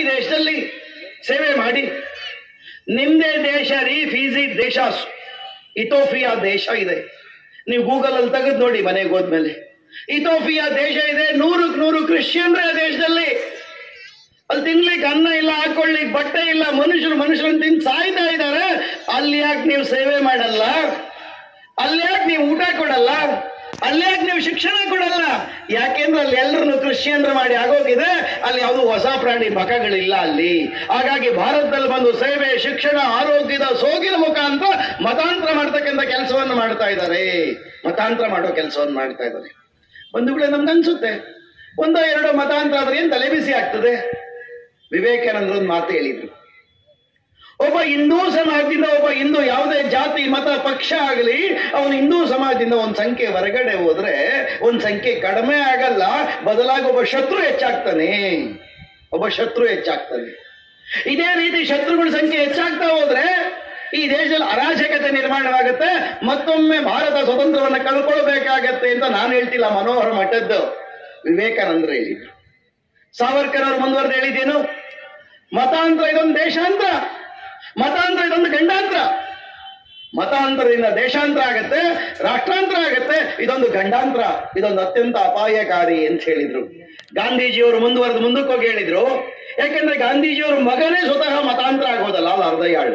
ಈ ದೇಶದಲ್ಲಿ ಸೇವೆ ಮಾಡಿ ನಿಮ್ದೇ ದೇಶ ರೀ ಫೀಸಿ ದೇಶ ಇಥೋಪಿಯಾ ದೇಶ ಇದೆ ನೀವು ಗೂಗಲ್ ಅಲ್ಲಿ ತೆಗೆದು ನೋಡಿ ಮನೆಗೆ ಹೋದ್ಮೇಲೆ ಇಥೋಪಿಯಾ ದೇಶ ಇದೆ ನೂರಕ್ಕೆ ನೂರು ಕ್ರಿಶ್ಚಿಯನ್ರೇ ಆ ದೇಶದಲ್ಲಿ ಅಲ್ಲಿ ತಿನ್ಲಿಕ್ಕೆ ಅನ್ನ ಇಲ್ಲ ಹಾಕೊಳ್ಳಿಕ್ ಬಟ್ಟೆ ಇಲ್ಲ ಮನುಷ್ಯರು ಮನುಷ್ಯರನ್ನ ತಿಂದು ಸಾಯ್ತಾ ಇದ್ದಾರೆ ಅಲ್ಲಿ ಯಾಕೆ ನೀವು ಸೇವೆ ಮಾಡಲ್ಲ ಅಲ್ಲಿ ಯಾಕೆ ನೀವು ಊಟ ಕೊಡಲ್ಲ ಅಲ್ಲಿ ಯಾಕೆ ನೀವು ಶಿಕ್ಷಣ ಕೊಡಲ್ಲ ಯಾಕೆಂದ್ರೆ ಅಲ್ಲಿ ಎಲ್ಲರನ್ನು ಕ್ರಿಶ್ಚಿಯನ್ರು ಮಾಡಿ ಆಗೋಗಿದೆ ಅಲ್ಲಿ ಯಾವುದು ಹೊಸ ಪ್ರಾಣಿ ಮಖಗಳಿಲ್ಲ ಅಲ್ಲಿ ಹಾಗಾಗಿ ಭಾರತದಲ್ಲಿ ಬಂದು ಸೇವೆ ಶಿಕ್ಷಣ ಆರೋಗ್ಯದ ಸೋಗಿನ ಮುಖಾಂತರ ಮತಾಂತರ ಮಾಡ್ತಕ್ಕಂಥ ಕೆಲಸವನ್ನು ಮಾಡ್ತಾ ಇದ್ದಾರೆ ಮತಾಂತರ ಮಾಡೋ ಕೆಲಸವನ್ನು ಮಾಡ್ತಾ ಇದ್ದಾರೆ ಬಂಧುಗಳೇ ನಮ್ಗೆ ಅನ್ಸುತ್ತೆ ಒಂದೋ ಎರಡೋ ಮತಾಂತರ ಆದ್ರೆ ಏನ್ ತಲೆಬಿಸಿ ಆಗ್ತದೆ ವಿವೇಕಾನಂದರು ಒಂದು ಮಾತು ಹೇಳಿದ್ರು ಒಬ್ಬ ಹಿಂದೂ ಸಮಾಜದಿಂದ ಒಬ್ಬ ಹಿಂದೂ ಯಾವುದೇ ಜಾತಿ ಮತ ಪಕ್ಷ ಆಗಲಿ ಅವನು ಹಿಂದೂ ಸಮಾಜದಿಂದ ಒಂದ್ ಸಂಖ್ಯೆ ಹೊರಗಡೆ ಹೋದ್ರೆ ಒಂದ್ ಸಂಖ್ಯೆ ಕಡಿಮೆ ಆಗಲ್ಲ ಬದಲಾಗಿ ಒಬ್ಬ ಶತ್ರು ಹೆಚ್ಚಾಗ್ತಾನೆ ಒಬ್ಬ ಶತ್ರು ಹೆಚ್ಚಾಗ್ತಾನೆ ಇದೇ ರೀತಿ ಶತ್ರುಗಳ ಸಂಖ್ಯೆ ಹೆಚ್ಚಾಗ್ತಾ ಹೋದ್ರೆ ಈ ದೇಶದಲ್ಲಿ ಅರಾಜಕತೆ ನಿರ್ಮಾಣವಾಗುತ್ತೆ ಮತ್ತೊಮ್ಮೆ ಭಾರತ ಸ್ವತಂತ್ರವನ್ನ ಕಳ್ಕೊಳ್ಬೇಕಾಗತ್ತೆ ಅಂತ ನಾನು ಹೇಳ್ತಿಲ್ಲ ಮನೋಹರ ಮಠದ್ದು ವಿವೇಕಾನಂದರು ಹೇಳಿದ್ರು ಸಾವರ್ಕರ್ ಅವರು ಮುಂದುವರೆದು ಹೇಳಿದ್ದೇನು ಮತಾಂತರ ಇದೊಂದು ದೇಶಾಂತರ ಮತಾಂತರ ಇದೊಂದು ಗಂಡಾಂತರ ಮತಾಂತರದಿಂದ ದೇಶಾಂತರ ಆಗತ್ತೆ ರಾಷ್ಟ್ರಾಂತರ ಆಗತ್ತೆ ಇದೊಂದು ಗಂಡಾಂತರ ಇದೊಂದು ಅತ್ಯಂತ ಅಪಾಯಕಾರಿ ಅಂತ ಹೇಳಿದ್ರು ಗಾಂಧೀಜಿಯವರು ಮುಂದುವರೆದು ಮುಂದಕ್ಕೆ ಹೋಗಿ ಹೇಳಿದ್ರು ಯಾಕೆಂದ್ರೆ ಗಾಂಧೀಜಿಯವ್ರ ಮಗನೇ ಸ್ವತಃ ಮತಾಂತರ ಆಗೋದಲ್ಲ ಅಲ್ಲ ಅರ್ಧಯಾಳು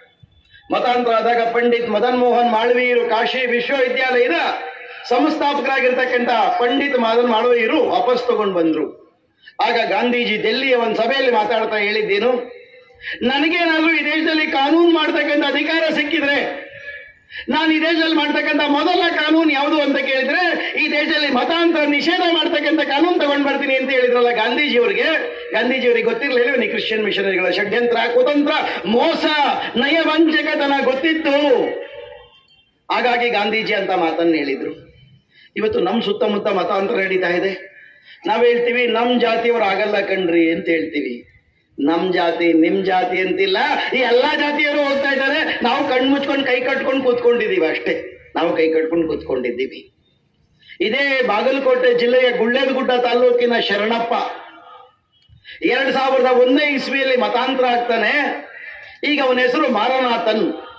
ಮತಾಂತರ ಆದಾಗ ಪಂಡಿತ್ ಮದನ್ ಮೋಹನ್ ಮಾಳವೀಯರು ಕಾಶಿ ವಿಶ್ವವಿದ್ಯಾಲಯದ ಸಂಸ್ಥಾಪಕರಾಗಿರ್ತಕ್ಕಂಥ ಪಂಡಿತ್ ಮದನ್ ಮಾಳವೀಯರು ವಾಪಸ್ ತಗೊಂಡು ಬಂದ್ರು ಆಗ ಗಾಂಧೀಜಿ ಡೆಲ್ಲಿಯ ಒಂದು ಸಭೆಯಲ್ಲಿ ಮಾತಾಡ್ತಾ ಹೇಳಿದ್ದೇನು ನನಗೇನಾದ್ರೂ ಈ ದೇಶದಲ್ಲಿ ಕಾನೂನು ಮಾಡ್ತಕ್ಕಂಥ ಅಧಿಕಾರ ಸಿಕ್ಕಿದ್ರೆ ನಾನು ಈ ದೇಶದಲ್ಲಿ ಮಾಡ್ತಕ್ಕಂಥ ಮೊದಲ ಕಾನೂನು ಯಾವುದು ಅಂತ ಕೇಳಿದ್ರೆ ಈ ದೇಶದಲ್ಲಿ ಮತಾಂತರ ನಿಷೇಧ ಮಾಡ್ತಕ್ಕಂಥ ಕಾನೂನು ತಗೊಂಡ್ ಬರ್ತೀನಿ ಅಂತ ಹೇಳಿದ್ರಲ್ಲ ಗಾಂಧೀಜಿಯವರಿಗೆ ಗಾಂಧೀಜಿಯವರಿಗೆ ಗೊತ್ತಿರಲಿಲ್ಲ ನೀವು ಕ್ರಿಶ್ಚಿಯನ್ ಮಿಷನರಿಗಳ ಷಡ್ಯಂತ್ರ ಕುತಂತ್ರ ಮೋಸ ನಯವಂಚಕತನ ಗೊತ್ತಿತ್ತು ಹಾಗಾಗಿ ಗಾಂಧೀಜಿ ಅಂತ ಮಾತನ್ನು ಹೇಳಿದ್ರು ಇವತ್ತು ನಮ್ಮ ಸುತ್ತಮುತ್ತ ಮತಾಂತರ ನಡೀತಾ ಇದೆ ನಾವ್ ಹೇಳ್ತೀವಿ ನಮ್ ಜಾತಿಯವರು ಆಗಲ್ಲ ಕಣ್ರಿ ಅಂತ ಹೇಳ್ತೀವಿ ನಮ್ ಜಾತಿ ನಿಮ್ ಜಾತಿ ಅಂತಿಲ್ಲ ಈ ಎಲ್ಲಾ ಜಾತಿಯವರು ಹೋಗ್ತಾ ಇದ್ದಾರೆ ನಾವು ಕಣ್ ಮುಚ್ಕೊಂಡು ಕೈ ಕಟ್ಕೊಂಡು ಕೂತ್ಕೊಂಡಿದೀವಿ ಅಷ್ಟೇ ನಾವು ಕೈ ಕಟ್ಕೊಂಡು ಕೂತ್ಕೊಂಡಿದ್ದೀವಿ ಇದೇ ಬಾಗಲಕೋಟೆ ಜಿಲ್ಲೆಯ ಗುಳ್ಳೇದಗುಡ್ಡ ತಾಲೂಕಿನ ಶರಣಪ್ಪ ಎರಡ್ ಸಾವಿರದ ಒಂದನೇ ಇಸ್ವಿಯಲ್ಲಿ ಮತಾಂತರ ಆಗ್ತಾನೆ ಈಗ ಅವನ ಹೆಸರು ಮಾರನಾಥನ್